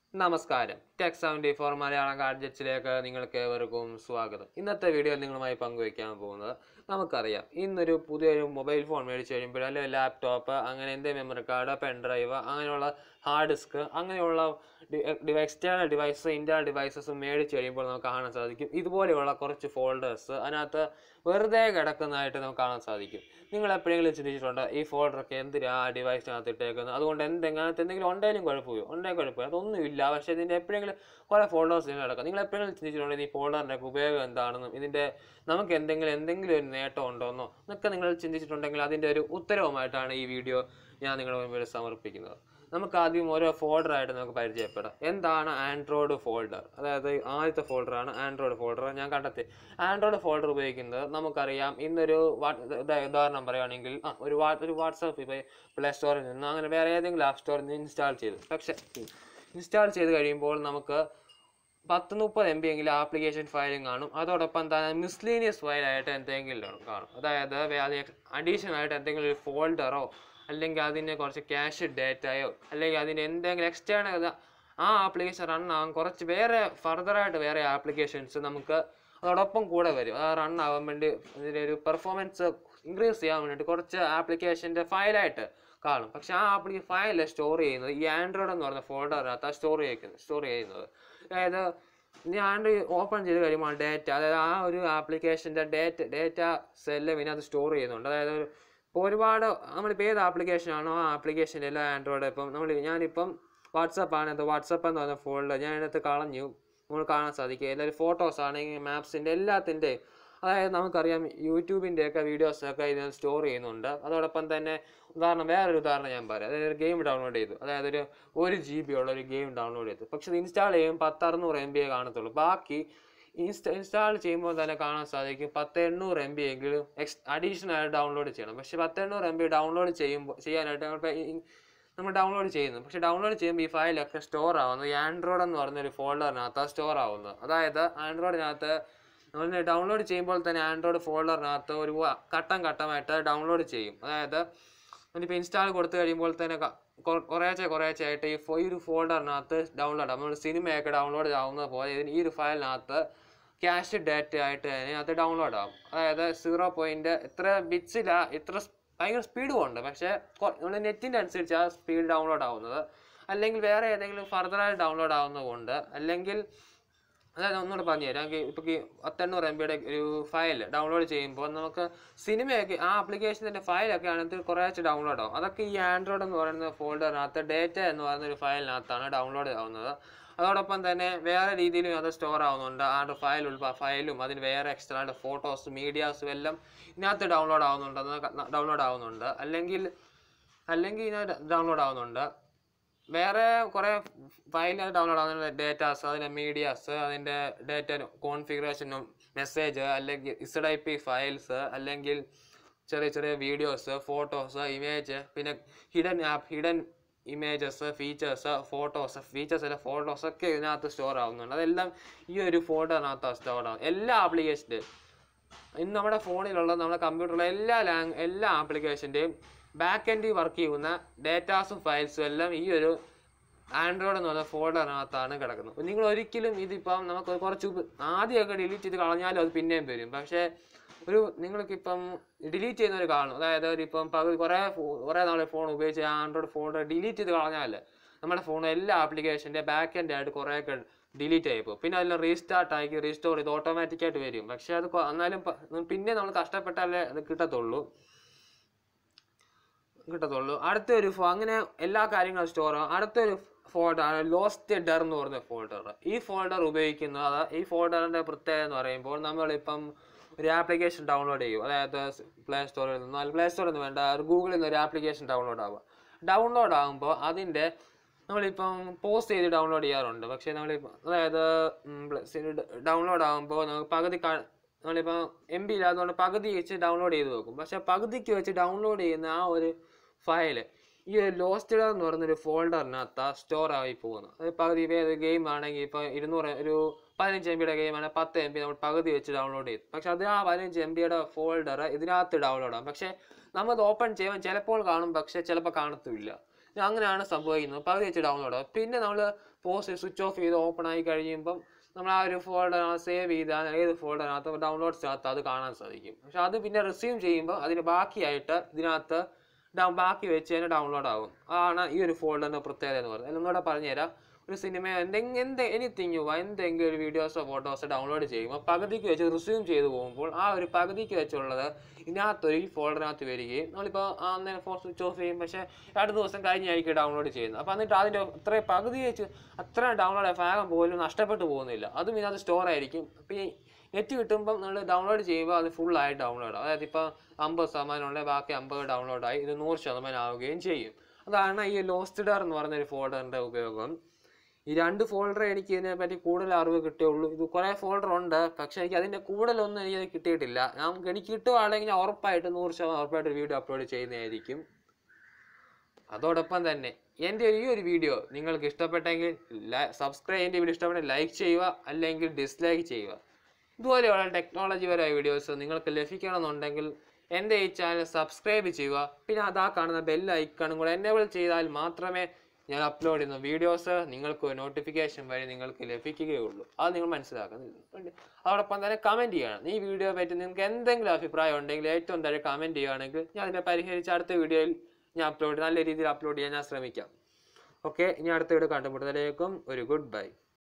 നമസ്കാരം tech seventy four Malayalam ഗാഡ്ജറ്റ്സിലേക്ക് നിങ്ങൾക്ക് ഏവർക്കും സ്വാഗതം ഇന്നത്തെ വീഡിയോയിൽ നിങ്ങളുമായി പങ്കുവയ്ക്കാൻ പോകുന്നത് നമുക്കറിയാം ഇന്നൊരു പുതിയൊരു മൊബൈൽ ഫോൺ മേടിച്ച് കഴിയുമ്പോൾ അല്ലെങ്കിൽ ലാപ്ടോപ്പ് അങ്ങനെ എന്ത് മെമ്മറി കാർഡ് പെൻ ഡ്രൈവ് അങ്ങനെയുള്ള ഹാർഡ് ഡിസ്ക് അങ്ങനെയുള്ള എക്സ്റ്റേണൽ ഡിവൈസ് ഇൻറ്റേണൽ ഡിവൈസസ് മേടിച്ച് കഴിയുമ്പോൾ നമുക്ക് കാണാൻ സാധിക്കും ഇതുപോലെയുള്ള കുറച്ച് ഫോൾഡേഴ്സ് അതിനകത്ത് വെറുതെ കിടക്കുന്നതായിട്ട് നമുക്ക് കാണാൻ സാധിക്കും നിങ്ങൾ എപ്പോഴെങ്കിലും ചിന്തിച്ചിട്ടുണ്ട് ഈ ഫോൾഡറൊക്കെ എന്തിനാ ആ ഡിവൈസിനകത്ത് ഇട്ടേക്കുന്നത് അതുകൊണ്ട് എന്തെങ്കിലും അങ്ങനത്തെ എന്തെങ്കിലും ഉണ്ടെങ്കിലും കുഴപ്പമില്ല ഉണ്ടെങ്കിൽ കുഴപ്പമില്ല അതൊന്നുമില്ല പക്ഷേ ഇതിൻ്റെ എപ്പോഴെങ്കിലും കുറേ ഫോൾഡേഴ്സ് ഇതിന് കിടക്കും നിങ്ങൾ എപ്പോഴെങ്കിലും ചിന്തിച്ചിട്ടുണ്ട് ഈ ഫോൾഡറിൻ്റെ ഉപയോഗം എന്താണെന്നും ഇതിൻ്റെ നമുക്ക് എന്തെങ്കിലും എന്തെങ്കിലും ഒരു നേട്ടം ഉണ്ടോയെന്നോ എന്നൊക്കെ നിങ്ങൾ ചിന്തിച്ചിട്ടുണ്ടെങ്കിൽ അതിൻ്റെ ഒരു ഉത്തരവുമായിട്ടാണ് ഈ വീഡിയോ ഞാൻ നിങ്ങളുടെ മുമ്പിൽ സമർപ്പിക്കുന്നത് നമുക്ക് ആദ്യം ഓരോ ഫോൾഡർ ആയിട്ട് നമുക്ക് പരിചയപ്പെടാം എന്താണ് ആൻഡ്രോയിഡ് ഫോൾഡർ അതായത് ആദ്യത്തെ ഫോൾഡറാണ് ആൻഡ്രോയിഡ് ഫോൾഡർ ഞാൻ കണ്ടെത്തി ആൻഡ്രോയിഡ് ഫോൾഡർ ഉപയോഗിക്കുന്നത് നമുക്കറിയാം ഇന്നൊരു വാ- ഉദാ- ഉദാഹരണം പറയുകയാണെങ്കിൽ ആ ഒരു വാ ഒരു വാട്സാപ്പ് ഇപ്പോൾ പ്ലേ സ്റ്റോറിൽ നിന്ന് അങ്ങനെ വേറെ ഏതെങ്കിലും ആപ്പ് സ്റ്റോറിൽ നിന്ന് ഇൻസ്റ്റാൾ ചെയ്തു പക്ഷേ ഇൻസ്റ്റാൾ ചെയ്ത് കഴിയുമ്പോൾ നമുക്ക് പത്ത് മുപ്പത് എം ബി എങ്കിലും ആപ്ലിക്കേഷൻ ഫയലും കാണും അതോടൊപ്പം തന്നെ മിസ്ലീനിയസ് ഫയലായിട്ട് എന്തെങ്കിലും കാണും അതായത് അഡീഷണൽ ആയിട്ട് എന്തെങ്കിലും ഒരു ഫോൾഡറോ അല്ലെങ്കിൽ അതിൻ്റെ കുറച്ച് ക്യാഷ് ഡേറ്റയോ അല്ലെങ്കിൽ അതിൻ്റെ എന്തെങ്കിലും എക്സ്റ്റേണൽ ആ ആപ്ലിക്കേഷൻ റൺ ആകാൻ കുറച്ച് വേറെ ഫർദറായിട്ട് വേറെ ആപ്ലിക്കേഷൻസ് നമുക്ക് അതോടൊപ്പം കൂടെ വരും ആ റൺ ആവാൻ വേണ്ടി ഇതിൻ്റെ ഒരു പെർഫോമൻസ് ഇൻക്രീസ് ചെയ്യാൻ വേണ്ടിയിട്ട് കുറച്ച് ആപ്ലിക്കേഷൻ്റെ ഫയലായിട്ട് കാണും പക്ഷെ ആ ആപ്ലിക്കേഷൻ ഫയൽ സ്റ്റോർ ചെയ്യുന്നത് ഈ ആൻഡ്രോയിഡ് എന്ന് പറഞ്ഞ ഫോൾഡറിനകത്താണ് സ്റ്റോർ ചെയ്യുന്നത് സ്റ്റോർ ചെയ്യുന്നത് അതായത് ഞാൻ ഓപ്പൺ ചെയ്ത് കഴിയുമ്പോൾ ഡേറ്റ അതായത് ആ ഒരു ആപ്ലിക്കേഷൻ്റെ ഡേറ്റ ഡേറ്റ സെല്ലും ഇതിനകത്ത് സ്റ്റോർ ചെയ്യുന്നുണ്ട് അതായത് ഒരു- ഇപ്പോൾ ഒരുപാട് നമ്മളിപ്പോൾ ഏത് ആപ്ലിക്കേഷൻ ആണോ ആ ആപ്ലിക്കേഷൻ്റെ എല്ലാ ആൻഡ്രോയിഡ് ഇപ്പം നമ്മൾ ഞാനിപ്പം വാട്സപ്പ് ആണ് ഇത് വാട്സപ്പ് എന്ന് പറഞ്ഞ ഫോൾഡർ ഞാൻ ഇതിനകത്ത് കളഞ്ഞു നമ്മൾ കാണാൻ സാധിക്കും എല്ലാവരും ഫോട്ടോസ് ആണെങ്കിൽ മാപ്സിൻ്റെ എല്ലാത്തിൻ്റെയും അതായത് നമുക്കറിയാം യൂട്യൂബിൻ്റെ ഒക്കെ വീഡിയോസൊക്കെ ഇതിനകത്ത് സ്റ്റോർ ചെയ്യുന്നുണ്ട് അതോടൊപ്പം തന്നെ ഉദാഹരണം വേറൊരു ഉദാഹരണം ഞാൻ പറയാം അതായത് ഒരു ഗെയിം ഡൗൺലോഡ് ചെയ്തു അതായത് ഒരു ഒരു ജി ബി ഉള്ള ഒരു ഗെയിം ഡൗൺലോഡ് ചെയ്തു പക്ഷെ ഇത് ഇൻസ്റ്റാൾ ചെയ്യുമ്പോൾ പത്ത് അറുന്നൂറ് എം ബി കാണത്തുള്ളൂ ബാക്കി ഇൻസ്റ്റാ ഇൻസ്റ്റാൾ ചെയ്യുമ്പോൾ തന്നെ കാണാൻ സാധിക്കും പത്ത് എണ്ണൂറ് എം ബി എങ്കിലും എക്സ് അഡീഷണൽ ആയിട്ട് ഡൗൺലോഡ് ചെയ്യണം പക്ഷെ പത്ത് എണ്ണൂറ് എം ബി ഡൗൺലോഡ് ചെയ്യുമ്പോൾ ചെയ്യാനായിട്ട് നമ്മളിപ്പോൾ ഈ- നമ്മൾ ഡൗൺലോഡ് ചെയ്യുന്നു പക്ഷെ ഡൗൺലോഡ് ചെയ്യുമ്പോൾ ഈ ഫയലൊക്കെ സ്റ്റോർ ആവുന്നത് ഈ ആൻഡ്രോയിഡ് എന്ന് പറഞ്ഞൊരു ഫോൾഡറിനകത്താണ് സ്റ്റോർ ആവുന്നത് അതായത് ആൻഡ്രോയിഡിനകത്ത് നമ്മൾ ഡൗൺലോഡ് ചെയ്യുമ്പോൾ തന്നെ ആൻഡ്രോയിഡ് ഫോൾഡറിനകത്ത് ഒരു വ- ഘട്ടം ഘട്ടമായിട്ട് ഡൗൺലോഡ് ചെയ്യും അതായത് നമ്മളിപ്പോൾ ഇൻസ്റ്റാൾ കൊടുത്തു കഴിയുമ്പോൾ തന്നെ ക- കൊ- കുറേശ്ശെ കുറേശ്ശെ ആയിട്ട് ഈ ഫോ- ഈ ഒരു ഫോൾഡറിനകത്ത് ഡൗൺലോഡ് ആവും നമ്മൾ സിനിമയൊക്കെ ഡൗൺലോഡ് ആവുന്നത് പോലെ ഇതിന് ഈ ഒരു ഫയലിനകത്ത് ക്യാഷ് ഡാറ്റ ആയിട്ട് അതിനകത്ത് ഡൗൺലോഡ് ആവും അതായത് സീറോ പോയിന്റ് ഇത്ര ബിറ്റ്സില്ല ഇത്ര സ് ഭയങ്കര സ്പീഡും ഉണ്ട് പക്ഷേ നമ്മൾ നെറ്റിൻ്റെ അനുസരിച്ച് ആ സ്പീഡ് ഡൗൺലോഡ് ആവുന്നത് അല്ലെങ്കിൽ വേറെ ഏതെങ്കിലും ഫർദറായി ഡൗൺലോഡ് ആവുന്നതുകൊണ്ട് അല്ലെങ്കിൽ അതായത് ഒന്നുകൂടെ പറഞ്ഞുതരാം ഇപ്പോൾ പത്തെണ്ണൂറ് എം ബിയുടെ ഒരു ഫയൽ ഡൗൺലോഡ് ചെയ്യുമ്പോൾ നമുക്ക് സിനിമയൊക്കെ ആ ആപ്ലിക്കേഷൻ്റെ ഫയലൊക്കെ ആണെങ്കിൽ കുറേശ്ശെ ഡൗൺലോഡ് ആവും അതൊക്കെ ഈ ആൻഡ്രോയിഡ് എന്ന് പറയുന്ന ഫോൾഡറിനകത്ത് ഡേറ്റ എന്ന് പറയുന്ന ഒരു ഫയലിനകത്താണ് ഡൗൺലോഡ് ആവുന്നത് അതോടൊപ്പം തന്നെ വേറെ രീതിയിലും അത് സ്റ്റോർ ആവുന്നുണ്ട് ആ ഒരു ഫയൽ ഉൾപ്പ ഫയലും അതിന് വേറെ എക്സ്ട്രാ ആയിട്ട് ഫോട്ടോസും മീഡിയാസും എല്ലാം ഇതിനകത്ത് ഡൗൺലോഡ് ആവുന്നുണ്ട് ഡൗൺലോഡ് ആവുന്നുണ്ട് അല്ലെങ്കിൽ അല്ലെങ്കിൽ ഇതിനകത്ത് ഡൗൺലോഡ് ആവുന്നുണ്ട് വേറെ കുറേ ഫയൽ ഡൗൺലോഡ് ആവുന്ന ഡേറ്റാസ് അതിൻ്റെ മീഡിയാസ് അതിൻ്റെ ഡേറ്റ കോൺഫിഗറേഷനും മെസ്സേജ് അല്ലെങ്കിൽ ഇസഡ് ഐ പി ഫയൽസ് അല്ലെങ്കിൽ ചെറിയ ചെറിയ വീഡിയോസ് ഫോട്ടോസ് ഇമേജ് പിന്നെ hidden app hidden images features photos features അല്ല ഫോട്ടോസ് ഒക്കെ ഇതിനകത്ത് സ്റ്റോർ ആവുന്നുണ്ട് അതെല്ലാം ഈ ഒരു ഫോട്ടോനകത്താണ് സ്റ്റോർ ആവും എല്ലാ ആപ്ലിക്കേഷൻ്റെയും ഇന്ന് നമ്മുടെ ഫോണിലുള്ള നമ്മുടെ കമ്പ്യൂട്ടറിലെ എല്ലാ ലാങ് എല്ലാ ആപ്ലിക്കേഷൻ്റെയും ബാക്ക് എൻഡിൽ വർക്ക് ചെയ്യുന്ന ഡേറ്റാസും ഫയൽസും എല്ലാം ഈ ഒരു ആൻഡ്രോയിഡ് എന്ന് പറഞ്ഞ ഫോൾഡറിനകത്താണ് കിടക്കുന്നത് നിങ്ങൾ ഒരിക്കലും ഇതിപ്പം നമുക്ക് കുറച്ച് ഉപ- ആദ്യമൊക്കെ ഡിലീറ്റ് ചെയ്ത് കളഞ്ഞാലും അത് പിന്നെയും വരും പക്ഷേ ഒരു നിങ്ങൾക്കിപ്പം ഡിലീറ്റ് ചെയ്യുന്നവർ കാണും അതായത് ഒരു ഇപ്പം പകുതി കുറേ ഫോ- കുറേ നാൾ ഫോൺ ഉപയോഗിച്ച് ആൻഡ്രോയിഡ് ഫോൾഡർ ഡിലീറ്റ് ചെയ്ത് കളഞ്ഞാൽ നമ്മുടെ ഫോൺ എല്ലാ ആപ്ലിക്കേഷൻ്റെ ബാക്ക് എൻഡ് ആയിട്ട് കുറേയൊക്കെ ഡിലീറ്റ് ആയിപ്പോൾ പിന്നെ അതെല്ലാം റീസ്റ്റാർട്ട് ആക്കി റീസ്റ്റോർ ചെയ്ത് ഓട്ടോമാറ്റിക്കായിട്ട് വരും പക്ഷേ അത് കൊ- എന്നാലും പ- പിന്നെ നമ്മൾ കഷ്ടപ്പെട്ടാലേ അത് കിട്ടത്തുള്ളൂ കിട്ടത്തുള്ളൂ അടുത്തൊരു ഫോ അങ്ങനെ എല്ലാ കാര്യങ്ങളും സ്റ്റോർ ആവും അടുത്തൊരു ഫോൾഡർ ലോസ്റ്റ് ഡർ എന്ന് പറഞ്ഞ ഫോൾഡർ ഈ ഫോൾഡർ ഉപയോഗിക്കുന്നത് അതാ ഈ ഫോൾഡറിൻ്റെ പ്രത്യേകത എന്ന് പറയുമ്പോൾ നമ്മളിപ്പം ഒരു ആപ്ലിക്കേഷൻ ഡൗൺലോഡ് ചെയ്യും അതായത് പ്ലേ സ്റ്റോറിൽ നിന്ന് അല്ലെങ്കിൽ പ്ലേ സ്റ്റോറിൽ നിന്ന് വേണ്ട ഗൂഗിളിൽ നിന്ന് ഒരു ആപ്ലിക്കേഷൻ ഡൗൺലോഡ് ആവുക ഡൗൺലോഡ് ആകുമ്പോൾ അതിൻ്റെ നമ്മളിപ്പം പോസ്റ്റ് ചെയ്ത് ഡൗൺലോഡ് ചെയ്യാറുണ്ട് പക്ഷേ നമ്മളിപ്പം അതായത് ഡൗൺലോഡ് ആകുമ്പോൾ നമുക്ക് പകുതി കാ- നമ്മളിപ്പോൾ എം ബി ഇല്ലാത്തതുകൊണ്ട് പകുതി വെച്ച് ഡൗൺലോഡ് ചെയ്ത് വെക്കും പക്ഷെ പകുതിക്ക് വെച്ച് ഡൗൺലോഡ് ചെയ്യുന്ന ആ ഒരു ഫയല് ഈ ഒരു ലോസ്റ്റഡ് എന്ന് പറയുന്നൊരു ഫോൾഡറിനകത്താണ് സ്റ്റോർ ആയി പോകുന്നത് അത് പകുതി ഏത് ഗെയിം ആണെങ്കിൽ ഇപ്പോൾ ഇരുന്നൂറ് ഒരു പതിനഞ്ച് എം ബിയുടെ ഗെയിം ആണെങ്കിൽ പത്ത് എം ബി നമ്മൾ പകുതി വെച്ച് ഡൗൺലോഡ് ചെയ്തു പക്ഷെ അത് ആ പതിനഞ്ച് എം ബിയുടെ ഫോൾഡർ ഇതിനകത്ത് ഡൗൺലോഡ് ആകും പക്ഷേ നമ്മൾ ഓപ്പൺ ചെയ്യുമ്പോൾ ചിലപ്പോൾ കാണും പക്ഷേ ചിലപ്പോൾ കാണത്തുമില്ല അങ്ങനെയാണ് സംഭവിക്കുന്നത് പകുതി വെച്ച് ഡൗൺലോഡ് ആവും പിന്നെ നമ്മൾ പോസ്റ്റ് സ്വിച്ച് ഓഫ് ചെയ്ത് ഓപ്പൺ ആയി കഴിയുമ്പം നമ്മൾ ആ ഒരു ഫോൾഡർ സേവ് ചെയ്താൽ ഏത് ഫോൾഡറിനകത്ത് ഡൗൺലോഡ്സിനകത്ത് അത് കാണാൻ സാധിക്കും പക്ഷെ അത് പിന്നെ റിസീവ് ചെയ്യുമ്പോൾ അതിന് ബാക്കിയായിട്ട് ഇതിനകത്ത് ഡൗ- ബാക്കി വെച്ച് തന്നെ ഡൗൺലോഡ് ആകും ആണ് ഈ ഒരു ഫോൾഡറിൻ്റെ പ്രത്യേകത എന്ന് പറയുന്നത് ഒന്നുകൂടെ പറഞ്ഞുതരാം ഒരു സിനിമ എന്തെങ്കിലും എന്ത് എനിത്തിങ് എന്തെങ്കിലും ഒരു വീഡിയോസോ ഫോട്ടോസോ ഡൗൺലോഡ് ചെയ്യുമ്പോൾ പകുതിക്ക് വെച്ച് റിസ്യൂം ചെയ്ത് പോകുമ്പോൾ ആ ഒരു പകുതിക്ക് വെച്ചുള്ളത് ഇതിനകത്തൊരു ഈ ഫോൾഡറിനകത്ത് വരികയും നമ്മളിപ്പോൾ അന്നേരം ഫോൺ സ്വിച്ച് ഓഫ് ചെയ്യും പക്ഷേ രണ്ട് ദിവസം കഴിഞ്ഞായിരിക്കും ഡൗൺലോഡ് ചെയ്യുന്നത് അപ്പോൾ എന്നിട്ട് അതിൻ്റെ അത്രയും പകുതി വെച്ച് അത്ര ഡൗൺലോഡ് ഭാഗം പോലും നഷ്ടപ്പെട്ടു പോകുന്നില്ല അതും ഇതിനകത്ത് സ്റ്റോർ ആയിരിക്കും പിന്നെ നെറ്റ് കിട്ടുമ്പം നമ്മൾ ഡൗൺലോഡ് ചെയ്യുമ്പോൾ അത് ഫുള്ളായി ഡൗൺലോഡ് ആവും അതായത് ഇപ്പോൾ അമ്പത് ശതമാനം ഉണ്ടെങ്കിൽ ബാക്കി അമ്പത് ഡൗൺലോഡായി ഇത് നൂറ് ശതമാനം ആവുകയും ചെയ്യും അതാണ് ഈ ലോസ്റ്റഡർ എന്ന് പറയുന്ന ഒരു ഫോൾഡറിൻ്റെ ഉപയോഗം ഈ രണ്ട് ഫോൾഡർ എനിക്ക് ഇതിനെ പറ്റി കൂടുതൽ അറിവ് കിട്ടിയുള്ളൂ ഇത് കുറേ ഫോൾഡർ ഉണ്ട് പക്ഷേ എനിക്ക് അതിൻ്റെ കൂടുതലൊന്നും എനിക്ക് കിട്ടിയിട്ടില്ല നമുക്ക് എനിക്ക് കിട്ടുവാണെങ്കിൽ ഞാൻ ഉറപ്പായിട്ട് നൂറ് ശതമാനം ഉറപ്പായിട്ട് വീഡിയോ അപ്ലോഡ് ചെയ്യുന്നതായിരിക്കും അതോടൊപ്പം തന്നെ എൻ്റെ ഈ ഒരു വീഡിയോ നിങ്ങൾക്ക് ഇഷ്ടപ്പെട്ടെങ്കിൽ സബ്സ്ക്രൈബ് എൻ്റെ വീഡിയോ ഇഷ്ടപ്പെട്ടെങ്കിൽ ലൈക്ക് ചെയ്യുക അല്ലെങ്കിൽ ഡിസ്ലൈക്ക് ചെയ്യുക ഇതുപോലെയുള്ള ടെക്നോളജി പരമായ വീഡിയോസ് നിങ്ങൾക്ക് ലഭിക്കണമെന്നുണ്ടെങ്കിൽ എൻ്റെ ഈ ചാനൽ സബ്സ്ക്രൈബ് ചെയ്യുക പിന്നെ അതാ കാണുന്ന ബെൽ ഐക്കണും കൂടെ എനേബിൾ ചെയ്താൽ മാത്രമേ ഞാൻ അപ്ലോഡ് ചെയ്യുന്ന വീഡിയോസ് നിങ്ങൾക്ക് നോട്ടിഫിക്കേഷൻ വഴി നിങ്ങൾക്ക് ലഭിക്കുകയുള്ളൂ അത് നിങ്ങൾ മനസ്സിലാക്കുന്നുണ്ട് അതോടൊപ്പം തന്നെ കമൻറ്റ് ചെയ്യണം ഈ വീഡിയോ പറ്റി നിങ്ങൾക്ക് എന്തെങ്കിലും അഭിപ്രായം ഉണ്ടെങ്കിൽ ഏറ്റവും താഴെ കമൻറ്റ് ചെയ്യുകയാണെങ്കിൽ ഞാൻ അതിനെ പരിഹരിച്ച് അടുത്ത വീഡിയോയിൽ ഞാൻ അപ്ലോഡ് നല്ല രീതിയിൽ അപ്ലോഡ് ചെയ്യാൻ ഞാൻ ശ്രമിക്കാം ഓക്കെ ഇനി അടുത്ത വീഡിയോ കണ്ടുമുട്ടുന്നതിലേക്കും ഒരു ഗുഡ് ബൈ